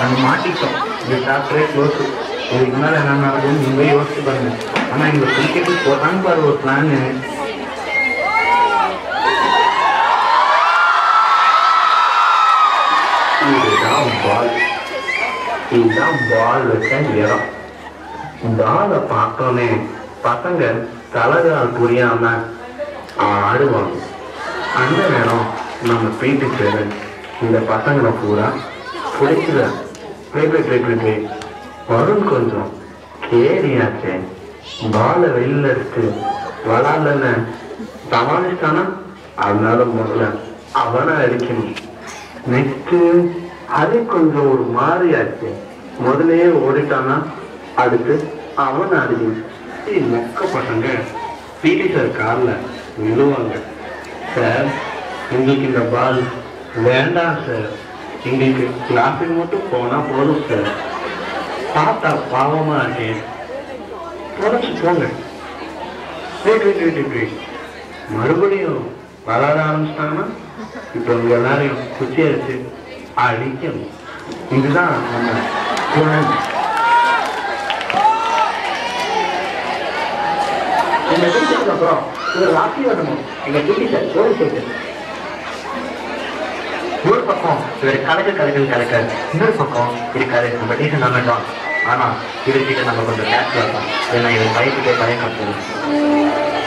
நம்ம மாட்டிக்கிட்டோம் இந்த சாப்டரே க்ளோஸ் இதுக்கு மேலே என்ன நடக்குதுன்னு நீங்களே யோசிச்சு பாருங்க ஆனால் இந்த கிரிக்கெட்டுக்கு போட்டாங்க பாரு ஒரு பிளானு இதுதான் பால் இதுதான் பால் வச்ச இடம் பாலை பார்த்தோன்னே பசங்க தலைகால் புரியாம ஆடுவாங்க அந்த நேரம் நம்ம பீட்டு சேரு இந்த பசங்களை பூரா பிடிக்கல play play play play play வரும் கொஞ்சம் கேரியாச்சே பாலை வெளில எடுத்து விளாட்லன்னு சமாளிச்சானா அதனால முதல்ல அவனை அடிக்கணும் நெக்ஸ்ட் அது கொஞ்சம் ஒரு மாதிரியாச்சு முதல்லயே ஓடிட்டானா அடுத்து அவனை அடிக்கணும் ஏய், மொக்க பசங்க பிடி சார் கார்ல விழுவாங்க சார் எங்களுக்கு இந்த பால் வேண்டாம் சார் எங்களுக்கு கிளாஸுக்கு மட்டும் போனா போதும் சார் பார்த்தா பாவமா இருக்கேன் தொடச்சு போங்க wait, wait, wait, wait, wait. மறுபடியும் வளர ஆரம்பிச்சிட்டாங்கன்னா இப்போ உங்க எல்லாரையும் குச்சி அடிச்சு அடிக்கணும் இதுதான் நம்ம plan. இந்த டீச்சருக்கு அப்புறம் ஒரு ராசி வரணும் எங்க டீச்சர் சோழி சேர்த்து ஒரு பக்கம் இவர் கலக்கு கலக்கு கலக்க இன்னொரு பக்கம் இருக்காரு நம்ம டீச்சர் நம்ம ஆனா இவர்கிட்ட நம்ம கொஞ்சம் கேட்ச் வைப்போம் ஏன்னா இவர் பைக்குக்கே பயம் கட்டுறது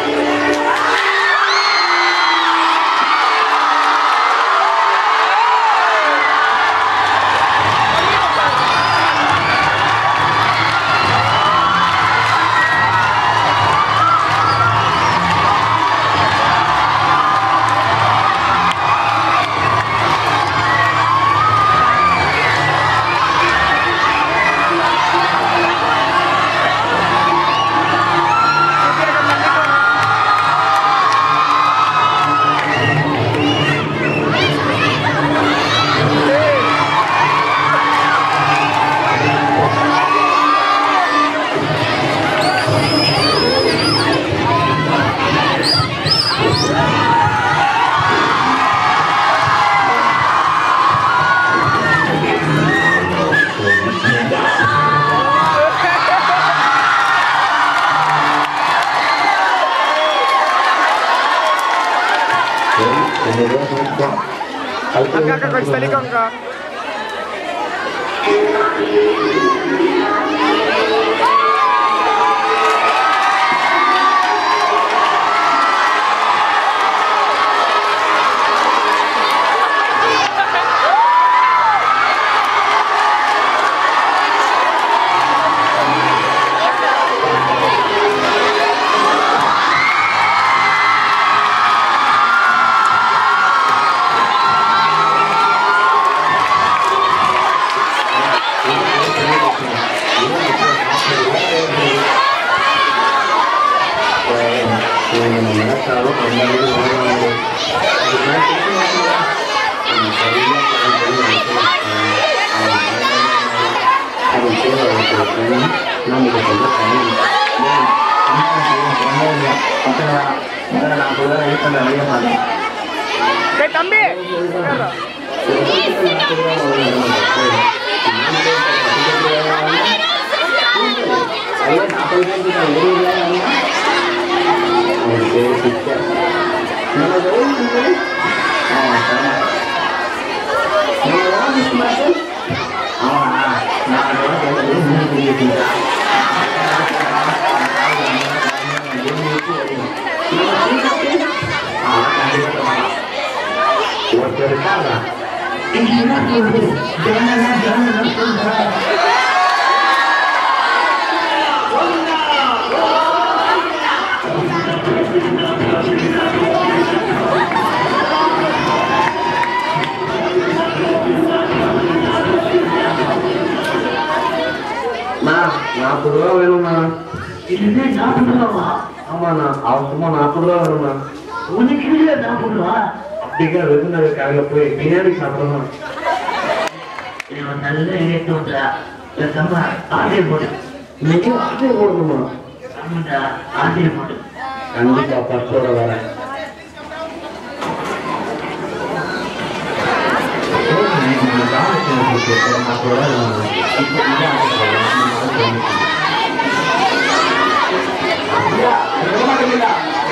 Angkat kau sekali kau angkat. Eh, tambi. ஒருத்தர் இருக்காங்க நாற்பது ரூபா வேணும்ண்ணா இதுவே நாற்பது ரூபாவா ஆமாண்ணா அவசரமா நாற்பது ரூபா வேணும்ண்ணா உனக்கு இல்ல நாற்பது ரூபா அப்படிங்க விருந்தினர் கடையில் போய் பிரியாணி சாப்பிடணும் இவன் நல்ல இணைத்து வந்தா பேசாம ஆசிரியர் போடு இன்னைக்கு ஆசை போடணுமா ஆமாண்டா ஆசிரியர் போடு கண்டிப்பா பர்ஸோட வரேன் எத்தனை மாசத்தோட இப்போ இதை ஆசை போடலாம் ஐயா, அது விட மாட்டீங்களா?